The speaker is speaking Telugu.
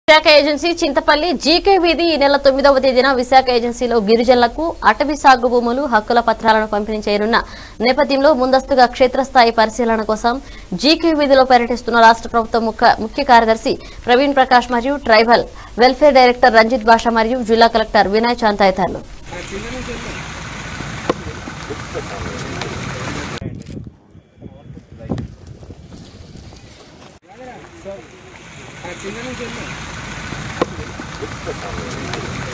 విశాఖ ఏజెన్సీ చింతపల్లి జీకే వీధి ఈ నెల తొమ్మిదవ తేదీన విశాఖ ఏజెన్సీలో గిరిజనులకు అటవీ సాగు భూములు హక్కుల పత్రాలను పంపిణీ చేయనున్న నేపథ్యంలో ముందస్తుగా క్షేత్రస్థాయి పరిశీలన కోసం జీకే వీధిలో పర్యటిస్తున్న రాష్ట్ర ప్రభుత్వ ముఖ్య ముఖ్య కార్యదర్శి ప్రవీణ్ ప్రకాష్ మరియు tribal welfare director Ranjith Basha మరియు జిల్లా కలెక్టర్ వినయ్ చాంద్ తదితరులు కింద నుంచి వెళ్ళు.